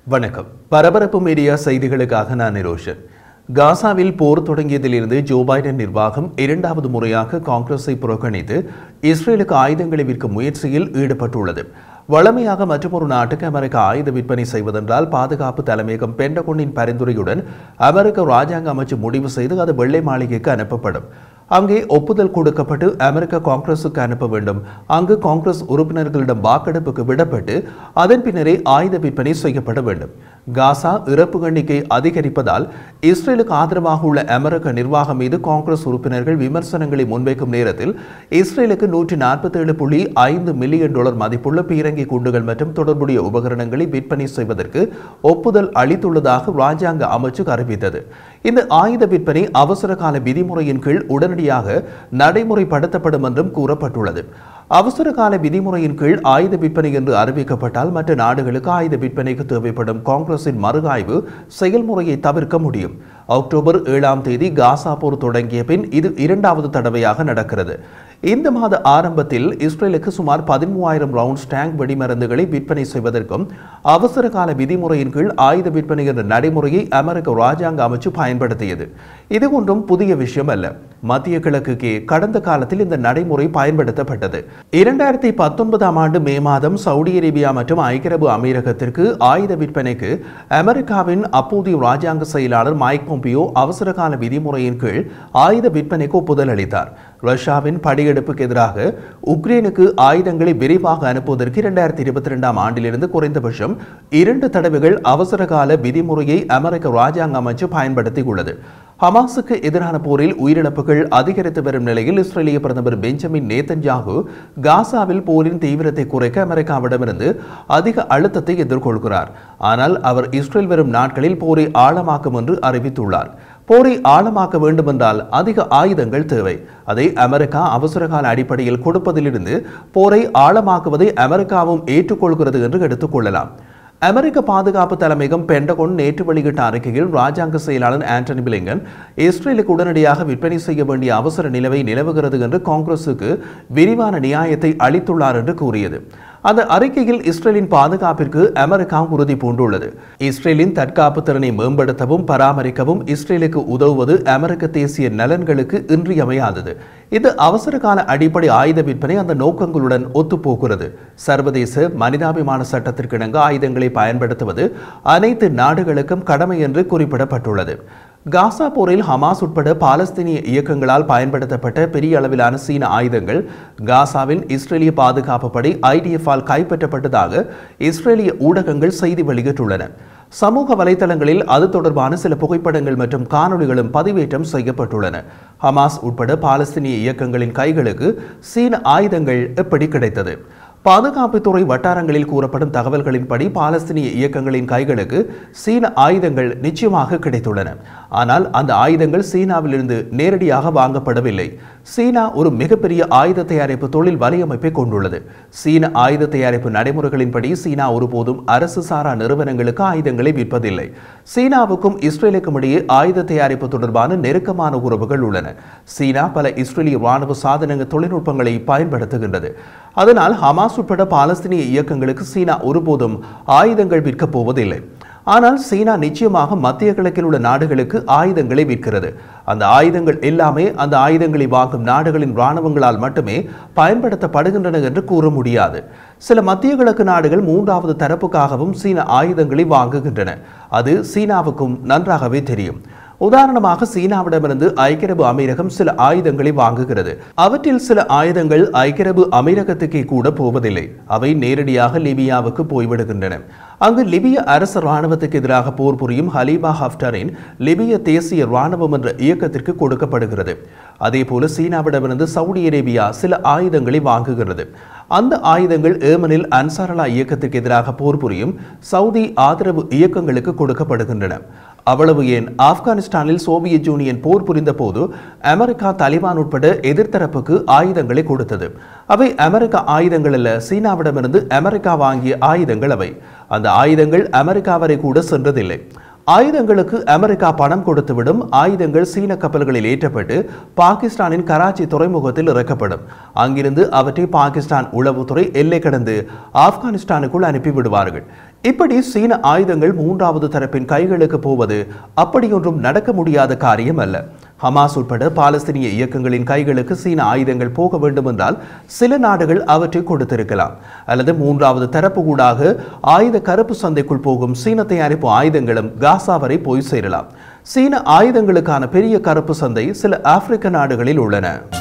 வணக்கம் பரபரப்பு மீடியா செய்திகளுக்காக நான் நிரோஷன் காசாவில் போர் தொடங்கியதிலிருந்து ஜோ பைடன் நிர்வாகம் இரண்டாவது முறையாக காங்கிரஸை புறக்கணித்து இஸ்ரேலுக்கு ஆயுதங்களை விற்கும் முயற்சியில் ஈடுபட்டுள்ளது வழமையாக மற்றொரு நாட்டுக்கு அமெரிக்கா ஆயுத விற்பனை செய்வதென்றால் பாதுகாப்பு தலைமையகம் பென்டகோனின் பரிந்துரையுடன் அமெரிக்க ராஜாங்க அமைச்சு முடிவு செய்து அது வெள்ளை மாளிகைக்கு அனுப்பப்படும் அங்கே ஒப்புதல் கொடுக்கப்பட்டு அமெரிக்க காங்கிரசுக்கு அனுப்ப வேண்டும் அங்கு காங்கிரஸ் உறுப்பினர்களிடம் வாக்கெடுப்புக்கு விடப்பட்டு அதன் பின்னரே ஆயுத விற்பனை செய்யப்பட வேண்டும் காசா இறப்பு எண்ணிக்கை அதிகரிப்பதால் இஸ்ரேலுக்கு ஆதரவாக உள்ள அமெரிக்க நிர்வாகம் மீது காங்கிரஸ் உறுப்பினர்கள் விமர்சனங்களை முன்வைக்கும் நேரத்தில் இஸ்ரேலுக்கு நூற்றி நாற்பத்தேழு புள்ளி ஐந்து மில்லியன் டாலர் மதிப்புள்ள பீரங்கி குண்டுகள் மற்றும் தொடர்புடைய உபகரணங்களை விற்பனை செய்வதற்கு ஒப்புதல் அளித்துள்ளதாக ராஜாங்க அமைச்சு அறிவித்தது இந்த ஆயுத விற்பனை அவசர கால விதிமுறையின் கீழ் உடனடியாக நடைமுறைப்படுத்தப்படும் என்றும் கூறப்பட்டுள்ளது அவசர கால விதிமுறையின் கீழ் ஆயுத விற்பனை என்று அறிவிக்கப்பட்டால் மற்ற நாடுகளுக்கு ஆயுத விற்பனைக்கு தேவைப்படும் காங்கிரசின் மறுஆய்வு செயல்முறையை தவிர்க்க முடியும் அக்டோபர் ஏழாம் தேதி காசா போர் தொடங்கிய பின் இது இரண்டாவது தடவையாக நடக்கிறது இந்த மாத ஆரம்பத்தில் இஸ்ரேலுக்கு சுமார் பதிமூவாயிரம் ரவுண்ட்ஸ் டேங்க் வெடிமருந்துகளை விற்பனை செய்வதற்கும் அவசர கால விதிமுறையின் கீழ் ஆயுத விற்பனை என்ற நடைமுறையை அமெரிக்க ராஜாங்க அமைச்சு பயன்படுத்தியது இது ஒன்றும் புதிய விஷயம் அல்ல மத்திய கிழக்குக்கே கடந்த காலத்தில் இந்த நடைமுறை பயன்படுத்தப்பட்டது இரண்டாயிரத்தி பத்தொன்பதாம் ஆண்டு மே மாதம் சவுதி அரேபியா மற்றும் ஐக்கிய அரபு அமீரகத்திற்கு ஆயுத விற்பனைக்கு அமெரிக்காவின் அப்போதைய ராஜாங்க செயலாளர் மைக் பொம்பியோ அவசர கால விதிமுறையின் கீழ் ஆயுத விற்பனைக்கு ஒப்புதல் அளித்தார் ரஷ்யாவின் படையெடுப்புக்கு எதிராக உக்ரைனுக்கு ஆயுதங்களை விரைவாக அனுப்புவதற்கு இரண்டாயிரத்தி இருபத்தி ரெண்டாம் ஆண்டிலிருந்து குறைந்தபட்சம் இரண்டு தடவைகள் அவசர கால விதிமுறையை அமெரிக்க ராஜாங்க அமைச்சு பயன்படுத்தியுள்ளது ஹமாஸுக்கு எதிரான போரில் உயிரிழப்புகள் அதிகரித்து வரும் நிலையில் இஸ்ரேலிய பிரதமர் பெஞ்சமின் நேத்தன்யாகு காசாவில் போரின் தீவிரத்தை குறைக்க அமெரிக்காவிடமிருந்து அதிக அழுத்தத்தை எதிர்கொள்கிறார் ஆனால் அவர் இஸ்ரேல் வரும் நாட்களில் போரை ஆழமாக்கும் என்று அறிவித்துள்ளார் போரை ஆழமாக்க வேண்டுமென்றால் அதிக ஆயுதங்கள் தேவை அதை அமெரிக்கா அவசரகால அடிப்படையில் கொடுப்பதிலிருந்து போரை ஆழமாக்குவதை அமெரிக்காவும் ஏற்றுக்கொள்கிறது என்று எடுத்துக்கொள்ளலாம் அமெரிக்க பாதுகாப்பு தலைமையகம் பென்டகோன் நேற்று வெளியிட்ட அறிக்கையில் ராஜாங்க செயலாளர் ஆண்டனி பிளிங்கன் இஸ்ரேலுக்கு உடனடியாக விற்பனை செய்ய வேண்டிய அவசர நிலவை நிலவுகிறது என்று காங்கிரசுக்கு விரிவான நியாயத்தை அளித்துள்ளார் என்று கூறியது அந்த அறிக்கையில் இஸ்ரேலின் பாதுகாப்பிற்கு அமெரிக்கா உறுதி பூண்டுள்ளது இஸ்ரேலின் தற்காப்பு திறனை மேம்படுத்தவும் பராமரிக்கவும் இஸ்ரேலுக்கு உதவுவது அமெரிக்க தேசிய நலன்களுக்கு இன்றியமையாதது இது அவசர கால அடிப்படை ஆயுத விற்பனை அந்த நோக்கங்களுடன் ஒத்துப்போகிறது சர்வதேச மனிதாபிமான சட்டத்திற்கிணங்க ஆயுதங்களை பயன்படுத்துவது அனைத்து நாடுகளுக்கும் கடமை என்று குறிப்பிடப்பட்டுள்ளது காசா போரில் ஹமாஸ் உட்பட பாலஸ்தீனிய இயக்கங்களால் பயன்படுத்தப்பட்ட பெரிய அளவிலான சீன ஆயுதங்கள் காசாவின் இஸ்ரேலிய பாதுகாப்பு படை ஐடிஎஃபால் கைப்பற்றப்பட்டதாக இஸ்ரேலிய ஊடகங்கள் செய்தி வெளியிட்டுள்ளன சமூக வலைதளங்களில் அது தொடர்பான சில புகைப்படங்கள் மற்றும் காணொளிகளும் பதிவேற்றம் செய்யப்பட்டுள்ளன ஹமாஸ் உட்பட பாலஸ்தீனிய இயக்கங்களின் கைகளுக்கு சீன ஆயுதங்கள் எப்படி கிடைத்தது பாதுகாப்புத்துறை வட்டாரங்களில் கூறப்படும் தகவல்களின்படி பாலஸ்தீனிய இயக்கங்களின் கைகளுக்கு சீன ஆயுதங்கள் நிச்சயமாக கிடைத்துள்ளன ஆனால் அந்த ஆயுதங்கள் சீனாவிலிருந்து நேரடியாக வாங்கப்படவில்லை சீனா ஒரு மிகப்பெரிய ஆயுத தயாரிப்பு தொழில் வலையமைப்பை கொண்டுள்ளது சீன ஆயுத தயாரிப்பு நடைமுறைகளின்படி சீனா ஒருபோதும் அரசு சாரா நிறுவனங்களுக்கு ஆயுதங்களை விற்பதில்லை சீனாவுக்கும் இஸ்ரேலுக்கும் இடையே ஆயுத தயாரிப்பு தொடர்பான நெருக்கமான உறவுகள் உள்ளன சீனா பல இஸ்ரேலிய ராணுவ சாதனங்க தொழில்நுட்பங்களை பயன்படுத்துகின்றது அதனால் ஹமாஸ் உட்பட பாலஸ்தீனிய இயக்கங்களுக்கு சீனா ஒருபோதும் ஆயுதங்கள் விற்கப் போவதில்லை ஆனால் சீனா நிச்சயமாக மத்திய கிழக்கில் உள்ள நாடுகளுக்கு ஆயுதங்களை விற்கிறது அந்த ஆயுதங்கள் எல்லாமே அந்த ஆயுதங்களை வாங்கும் நாடுகளின் இராணுவங்களால் மட்டுமே பயன்படுத்தப்படுகின்றன என்று கூற முடியாது சில மத்திய கிழக்கு நாடுகள் மூன்றாவது தரப்புக்காகவும் சீன ஆயுதங்களை வாங்குகின்றன அது சீனாவுக்கும் நன்றாகவே தெரியும் உதாரணமாக சீனாவிடமிருந்து ஐக்கிய அரபு அமீரகம் சில ஆயுதங்களை வாங்குகிறது அவற்றில் சில ஆயுதங்கள் ஐக்கிய அரபு அமீரகத்துக்கே கூட போவதில்லை அவை நேரடியாக லிபியாவுக்கு போய்விடுகின்றன அங்கு லிபிய அரசு ராணுவத்துக்கு எதிராக போர் புரியும் ஹலீபா ஹப்டரின் லிபிய தேசிய ராணுவம் என்ற இயக்கத்திற்கு கொடுக்கப்படுகிறது அதேபோல சீனாவிடமிருந்து சவுதி அரேபியா சில ஆயுதங்களை வாங்குகிறது அந்த ஆயுதங்கள் ஏமனில் அன்சாரலா இயக்கத்துக்கு எதிராக போர் புரியும் சவுதி ஆதரவு இயக்கங்களுக்கு கொடுக்கப்படுகின்றன அவ்வளவு ஏன் ஆப்கானிஸ்தானில் சோவியத் யூனியன் போர் புரிந்த போது அமெரிக்கா தலிபான் உட்பட எதிர்த்தரப்புக்கு ஆயுதங்களை கொடுத்தது அவை அமெரிக்க ஆயுதங்கள் அல்ல சீனாவிடமிருந்து அமெரிக்கா வாங்கிய ஆயுதங்கள் அவை அந்த ஆயுதங்கள் அமெரிக்கா வரை கூட சென்றதில்லை ஆயுதங்களுக்கு அமெரிக்கா பணம் கொடுத்துவிடும் ஆயுதங்கள் சீன கப்பல்களில் ஏற்றப்பட்டு பாகிஸ்தானின் கராச்சி துறைமுகத்தில் இறக்கப்படும் அங்கிருந்து அவற்றை பாகிஸ்தான் உளவுத்துறை எல்லை கடந்து ஆப்கானிஸ்தானுக்குள் அனுப்பிவிடுவார்கள் இப்படி சீன ஆயுதங்கள் மூன்றாவது தரப்பின் கைகளுக்கு போவது அப்படியொன்றும் நடக்க முடியாத காரியம் அல்ல ஹமாஸ் உட்பட பாலஸ்தீனிய இயக்கங்களின் கைகளுக்கு சீன ஆயுதங்கள் போக வேண்டும் என்றால் சில நாடுகள் அவற்றை கொடுத்திருக்கலாம் அல்லது மூன்றாவது தரப்பு ஊடாக ஆயுத கருப்பு சந்தைக்குள் போகும் சீன தயாரிப்பு ஆயுதங்களும் காசா வரை போய் சேரலாம் சீன ஆயுதங்களுக்கான பெரிய கருப்பு சந்தை சில ஆப்பிரிக்க நாடுகளில் உள்ளன